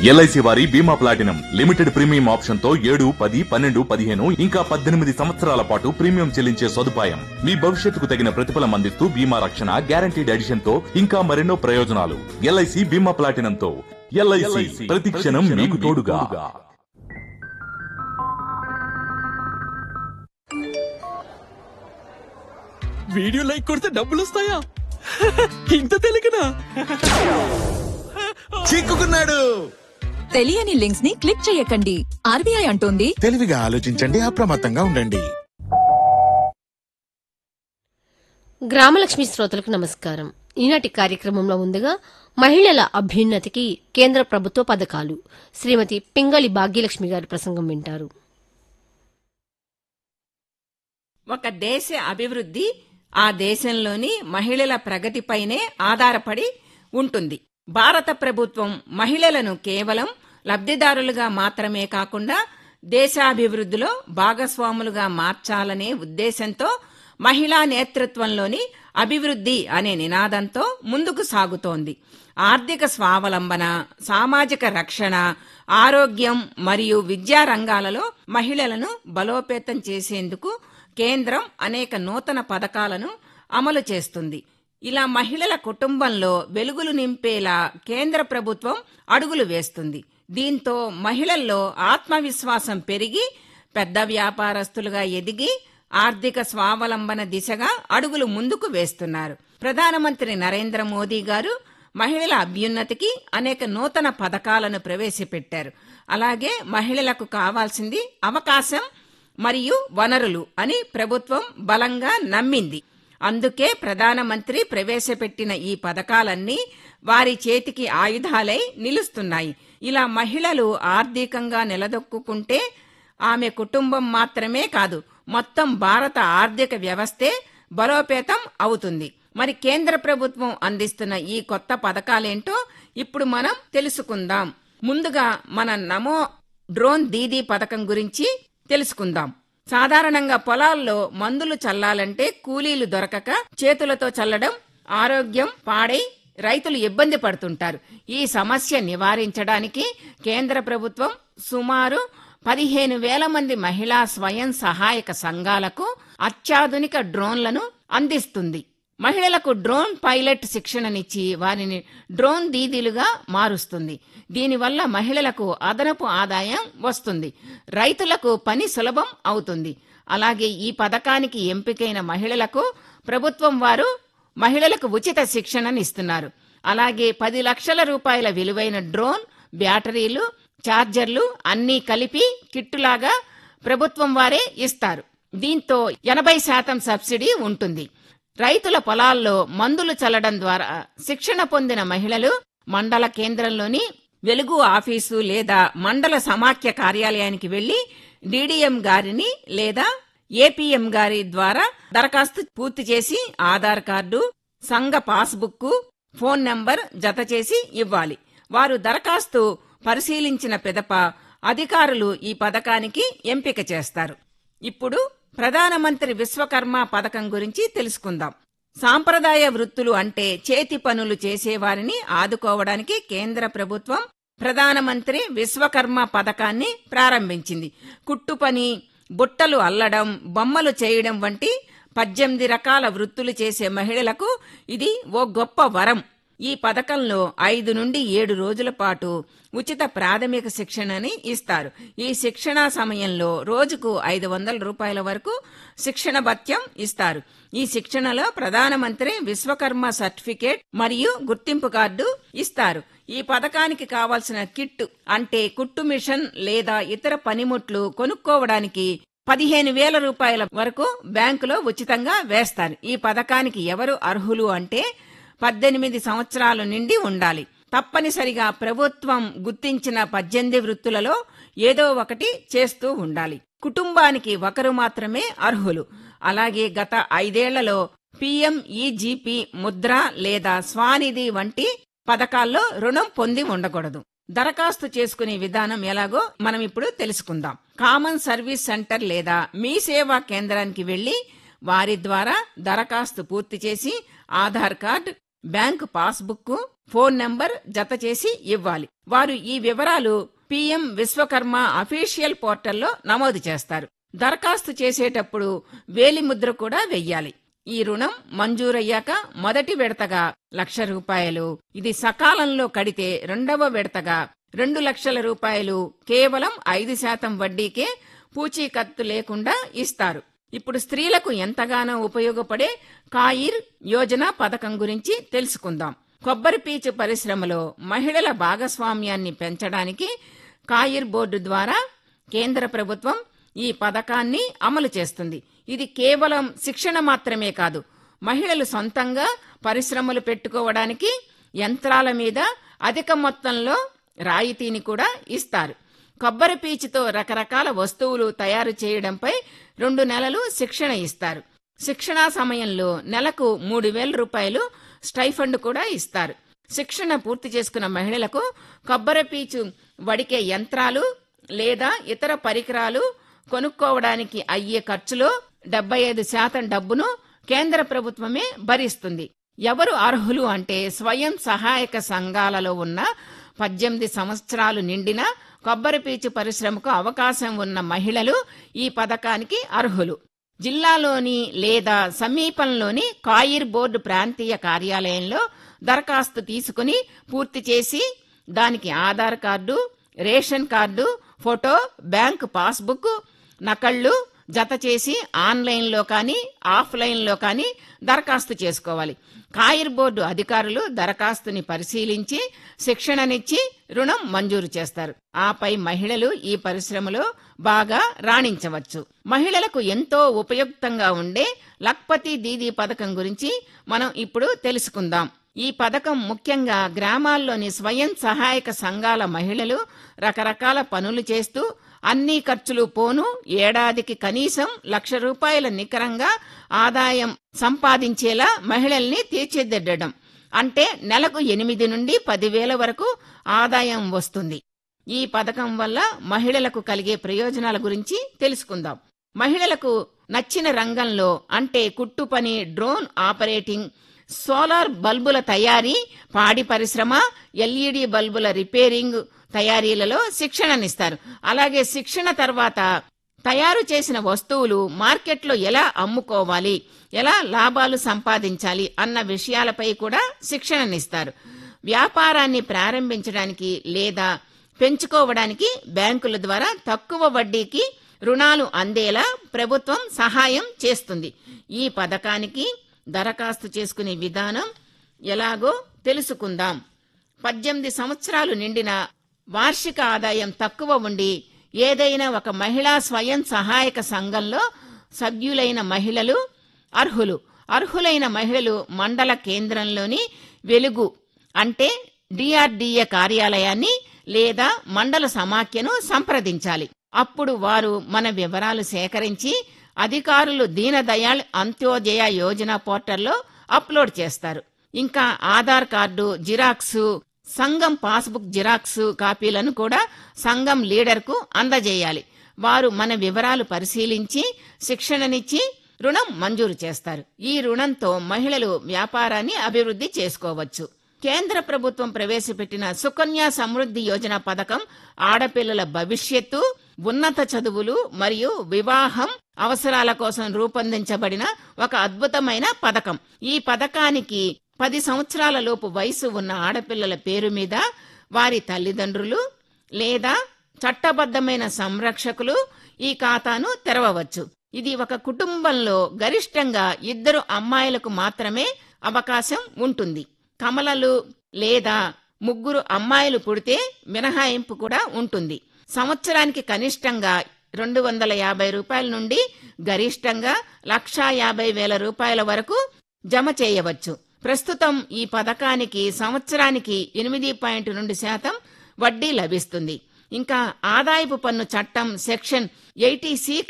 LIC వారి బీమా platinum limited premium option తో ఏడు పది పన్నెండు పదిహేను ఇంకా పద్దెనిమిది సంవత్సరాల పాటు ప్రీమియం చెల్లించే సదుపాయం మీ భవిష్యత్తుకు తగిన ప్రతిఫలం అందిస్తూ బీమా రక్షణ గ్యారంటీడ్ ఎడిషన్ తో ఇంకా మరెన్నో ప్రయోజనాలు ఎల్ఐసి బీమా ప్లాటినం తో ఎల్ఐసి ప్రతి క్షణం మీకు తోడుగా వీడియో లైక్ కొడితే డబ్బులు వస్తాయా ఇంత తెలియకనా చిక్కుకున్నాడు తెలియని లింక్స్ ని క్లిక్ చేయకండి ఆర్బీఐ అంటోంది తెలివిగా ఆలోచించండి అప్రమత్తంగా ఉండండి గ్రామలక్ష్మి శ్రోతలకు నమస్కారం ఈనాటి కార్యక్రమంలో ముందుగా మహిళల అభ్యున్నతికి కేంద్ర ప్రభుత్వ పథకాలు శ్రీమతి పింగళి భాగ్యలక్ష్మి గారి ప్రసంగం వింటారు ఒక దేశ అభివృద్ధి ఆ దేశంలోని మహిళల ప్రగతిపైనే ఆధారపడి ఉంటుంది భారత ప్రభుత్వం మహిళలను కేవలం లబ్ధిదారులుగా మాత్రమే కాకుండా దేశాభివృద్ధిలో భాగస్వాములుగా మార్చాలనే ఉద్దేశంతో మహిళా నేతృత్వంలోని అభివృద్ధి అనే నినాదంతో ముందుకు సాగుతోంది ఆర్థిక స్వావలంబన సామాజిక రక్షణ ఆరోగ్యం మరియు విద్యా రంగాలలో మహిళలను బలోపేతం చేసేందుకు కేంద్రం అనేక నూతన పథకాలను అమలు చేస్తుంది ఇలా మహిళల కుటుంబంలో వెలుగులు నింపేలా కేంద్ర ప్రభుత్వం అడుగులు వేస్తుంది దీంతో మహిళల్లో ఆత్మవిశ్వాసం పెరిగి పెద్ద వ్యాపారస్తులుగా ఎదిగి ఆర్థిక స్వావలంబన దిశగా అడుగులు ముందుకు వేస్తున్నారు ప్రధానమంత్రి నరేంద్ర మోదీ గారు మహిళల అభ్యున్నతికి అనేక నూతన పథకాలను ప్రవేశపెట్టారు అలాగే మహిళలకు కావాల్సింది అవకాశం మరియు వనరులు అని ప్రభుత్వం బలంగా నమ్మింది అందుకే ప్రధానమంత్రి ప్రవేశపెట్టిన ఈ పథకాలన్నీ వారి చేతికి ఆయుధాలై నిలుస్తున్నాయి ఇలా మహిళలు ఆర్థికంగా నిలదొక్కుంటే ఆమె కుటుంబం మాత్రమే కాదు మొత్తం భారత ఆర్థిక వ్యవస్థే బలోపేతం అవుతుంది మరి కేంద్ర ప్రభుత్వం అందిస్తున్న ఈ కొత్త పథకాలేంటో ఇప్పుడు మనం తెలుసుకుందాం ముందుగా మన నమో డ్రోన్ దీదీ పథకం గురించి తెలుసుకుందాం సాధారణంగా పొలాల్లో మందులు చల్లాలంటే కూలీలు దొరకక చేతులతో చల్లడం ఆరోగ్యం పాడై రైతులు ఇబ్బంది పడుతుంటారు ఈ సమస్య నివారించడానికి కేంద్ర ప్రభుత్వం సుమారు పదిహేను వేల మంది మహిళా స్వయం సహాయక సంఘాలకు అత్యాధునిక డ్రోన్లను అందిస్తుంది మహిళలకు డ్రోన్ పైలట్ శిక్షణనిచ్చి వారిని డ్రోన్ దీదీలుగా మారుస్తుంది దీనివల్ల మహిళలకు అదనపు ఆదాయం వస్తుంది రైతులకు పని సులభం అవుతుంది అలాగే ఈ పథకానికి ఎంపికైన మహిళలకు ప్రభుత్వం వారు మహిళలకు ఉచిత శిక్షణనిస్తున్నారు అలాగే పది లక్షల రూపాయల విలువైన డ్రోన్ బ్యాటరీలు ఛార్జర్లు అన్నీ కలిపి కిట్టులాగా ప్రభుత్వం వారే ఇస్తారు దీంతో ఎనభై శాతం సబ్సిడీ ఉంటుంది రైతుల పొలాల్లో మందులు చల్లడం ద్వారా శిక్షణ పొందిన మహిళలు మండల కేంద్రంలోని వెలుగు ఆఫీసు లేదా మండల సమాఖ్య కార్యాలయానికి వెళ్లి డీడీఎం గారిని లేదా ఏపీఎం గారి ద్వారా దరఖాస్తు పూర్తి చేసి ఆధార్ కార్డు సంఘ పాస్బుక్ ఫోన్ నంబర్ జత చేసి ఇవ్వాలి వారు దరఖాస్తు పరిశీలించిన పిదప అధికారులు ఈ పథకానికి ఎంపిక చేస్తారు ఇప్పుడు ప్రధానమంత్రి విశ్వకర్మ పథకం గురించి తెలుసుకుందాం సాంప్రదాయ వృత్తులు అంటే చేతి పనులు చేసేవారిని ఆదుకోవడానికి కేంద్ర ప్రభుత్వం ప్రధానమంత్రి విశ్వకర్మ పథకాన్ని ప్రారంభించింది కుట్టు పని బుట్టలు అల్లడం బొమ్మలు చేయడం వంటి పద్దెనిమిది రకాల వృత్తులు చేసే మహిళలకు ఇది ఓ గొప్ప వరం ఈ పథకంలో ఐదు నుండి ఏడు రోజుల పాటు ఉచిత ప్రాథమిక శిక్షణని ఇస్తారు ఈ శిక్షణ సమయంలో రోజుకు ఐదు వందల రూపాయల వరకు శిక్షణ భత్యం ఇస్తారు ఈ శిక్షణలో ప్రధానమంత్రి విశ్వకర్మ సర్టిఫికేట్ మరియు గుర్తింపు కార్డు ఇస్తారు ఈ పథకానికి కావాల్సిన కిట్ అంటే కుట్టు మిషన్ లేదా ఇతర పనిముట్లు కొనుక్కోవడానికి పదిహేను వేల రూపాయల వరకు బ్యాంకులో ఉచితంగా వేస్తారు ఈ పథకానికి ఎవరు అర్హులు అంటే పద్దెనిమిది సంవత్సరాల నుండి ఉండాలి తప్పనిసరిగా ప్రభుత్వం గుర్తించిన పద్దెనిమిది వృత్తులలో ఏదో ఒకటి చేస్తూ ఉండాలి కుటుంబానికి ఒకరు మాత్రమే అర్హులు అలాగే గత ఐదేళ్లలో పీఎంఈజీపీ ముద్ర లేదా స్వానిధి వంటి పథకాల్లో రుణం పొంది ఉండకూడదు దరఖాస్తు చేసుకునే విధానం ఎలాగో మనం ఇప్పుడు తెలుసుకుందాం కామన్ సర్వీస్ సెంటర్ లేదా మీ సేవా కేంద్రానికి వెళ్లి వారి ద్వారా దరఖాస్తు పూర్తి చేసి Aadhaar card bank passbook phone number జత చేసి ఇవ్వాలి వారు ఈ వివరాలు పిఎం విశ్వకర్మ అఫీషియల్ పోర్టల్లో నమోదు చేస్తారు దరఖాస్తు చేసేటప్పుడు వేలిముద్ర కూడా వెయ్యాలి ఈ రుణం మంజూరయ్యాక మొదటి విడతగా లక్ష రూపాయలు ఇది సకాలంలో కడితే రెండవ విడతగా రెండు లక్షల రూపాయలు కేవలం ఐదు శాతం వడ్డీకే పూచీకత్తు లేకుండా ఇస్తారు ఇప్పుడు స్త్రీలకు ఎంతగానో ఉపయోగపడే కాయిర్ యోజన పథకం గురించి తెలుసుకుందాం కొబ్బరి పీచు పరిశ్రమలో మహిళల భాగస్వామ్యాన్ని పెంచడానికి కాయిర్ బోర్డు ద్వారా కేంద్ర ప్రభుత్వం ఈ పథకాన్ని అమలు చేస్తుంది ఇది కేవలం శిక్షణ మాత్రమే కాదు మహిళలు సొంతంగా పరిశ్రమలు పెట్టుకోవడానికి యంత్రాల మీద అధిక మొత్తంలో రాయితీని కూడా ఇస్తారు కొబ్బరి పీచుతో రకరకాల వస్తువులు తయారు చేయడంపై రెండు నెలలు శిక్షణ ఇస్తారు శిక్షణా సమయంలో నెలకు మూడు వేల రూపాయలు స్టైఫండ్ కూడా ఇస్తారు శిక్షణ పూర్తి చేసుకున్న మహిళలకు కొబ్బరి పీచు వడికే యంత్రాలు లేదా ఇతర పరికరాలు కొనుక్కోవడానికి అయ్యే ఖర్చులో డెబ్బై ఐదు శాతం డబ్బును కేంద్ర ప్రభుత్వమే భరిస్తుంది ఎవరు అర్హులు అంటే స్వయం సహాయక సంఘాలలో ఉన్న పద్దెనిమిది సంవత్సరాలు నిండిన కొబ్బరి పీచు పరిశ్రమకు అవకాశం ఉన్న మహిళలు ఈ పథకానికి అర్హులు జిల్లాలోని లేదా సమీపంలోని కాయిర్ బోర్డు ప్రాంతీయ కార్యాలయంలో దరఖాస్తు తీసుకుని పూర్తి చేసి దానికి Aadhaar card ration card photo bank passbook నకళ్ళు జత చేసి ఆన్లైన్లో కానీ ఆఫ్లైన్లో కానీ దరఖాస్తు చేసుకోవాలి కాయిర్ బోర్డు అధికారులు దరఖాస్తుని పరిశీలించి శిక్షణనిచ్చి రుణం మంజూరు చేస్తారు ఆపై మహిళలు ఈ పరిశ్రమలో బాగా రాణించవచ్చు మహిళలకు ఎంతో ఉపయుక్తంగా ఉండే లక్పతి దీదీ పథకం గురించి మనం ఇప్పుడు తెలుసుకుందాం ఈ పథకం ముఖ్యంగా గ్రామాల్లోని స్వయం సహాయక సంఘాల మహిళలు రకరకాల పనులు చేస్తూ అన్ని ఖర్చులు పోను ఏడాదికి కనీసం లక్ష రూపాయల నికరంగా ఆదాయం సంపాదించేలా మహిళల్ని తీర్చిదిద్దడం అంటే నెలకు ఎనిమిది నుండి పదివేల వరకు ఆదాయం వస్తుంది ఈ పథకం వల్ల మహిళలకు కలిగే ప్రయోజనాల గురించి తెలుసుకుందాం మహిళలకు నచ్చిన రంగంలో అంటే కుట్టు పని డ్రోన్ ఆపరేటింగ్ సోలార్ బల్బుల తయారీ పాడి పరిశ్రమ ఎల్ఈడి బల్బుల రిపేరింగ్ తయారీలలో శిక్షణనిస్తారు అలాగే శిక్షణ తర్వాత తయారు చేసిన వస్తువులు మార్కెట్లో ఎలా అమ్ముకోవాలి ఎలా లాభాలు సంపాదించాలి అన్న విషయాలపై కూడా శిక్షణనిస్తారు వ్యాపారాన్ని ప్రారంభించడానికి లేదా పెంచుకోవడానికి బ్యాంకుల ద్వారా తక్కువ వడ్డీకి రుణాలు అందేలా ప్రభుత్వం సహాయం చేస్తుంది ఈ పథకానికి దరఖాస్తు చేసుకునే విధానం ఎలాగో తెలుసుకుందాం పద్దెనిమిది సంవత్సరాలు నిండిన వార్షిక ఆదాయం తక్కువ ఉండి ఏదైనా ఒక మహిళా స్వయం సహాయక సంఘంలో సభ్యులైన మహిళలు అర్హులు అర్హులైన మహిళలు మండల కేంద్రంలోని వెలుగు అంటే డిఆర్డీఏ కార్యాలయాన్ని లేదా మండల సమాఖ్యను సంప్రదించాలి అప్పుడు వారు మన వివరాలు సేకరించి అధికారులు దీనదయాళ్ అంత్యోదయ యోజన పోర్టల్లో అప్లోడ్ చేస్తారు ఇంకా ఆధార్ కార్డు జిరాక్సు సంఘం పాస్బుక్ జిరాక్స్ కాపీలను కూడా సంఘం లీడర్కు అందజేయాలి వారు మన వివరాలు పరిశీలించి శిక్షణనిచ్చి రుణం మంజూరు చేస్తారు ఈ రుణంతో మహిళలు వ్యాపారాన్ని అభివృద్ధి చేసుకోవచ్చు కేంద్ర ప్రభుత్వం ప్రవేశపెట్టిన సుకన్య సమృద్ధి యోజన పథకం ఆడపిల్లల భవిష్యత్తు ఉన్నత చదువులు మరియు వివాహం అవసరాల కోసం రూపొందించబడిన ఒక అద్భుతమైన పథకం ఈ పథకానికి పది సంవత్సరాల లోపు వయసు ఉన్న ఆడపిల్లల పేరు మీద వారి తల్లిదండ్రులు లేదా చట్టబద్ధమైన సంరక్షకులు ఈ ఖాతాను తెరవవచ్చు ఇది ఒక కుటుంబంలో గరిష్టంగా ఇద్దరు అమ్మాయిలకు మాత్రమే అవకాశం ఉంటుంది కమలలు లేదా ముగ్గురు అమ్మాయిలు పుడితే మినహాయింపు కూడా ఉంటుంది సంవత్సరానికి కనిష్టంగా రెండు వందల యాభై రూపాయల నుండి గరిష్టంగా లక్షా యాభై వేల రూపాయల వరకు జమ చేయవచ్చు ప్రస్తుతం ఈ పథకానికి సంవత్సరానికి ఎనిమిది పాయింట్ రెండు శాతం వడ్డీ లభిస్తుంది ఇంకా ఆదాయపు పన్ను చట్టం సెక్షన్ ఎయిటీ సి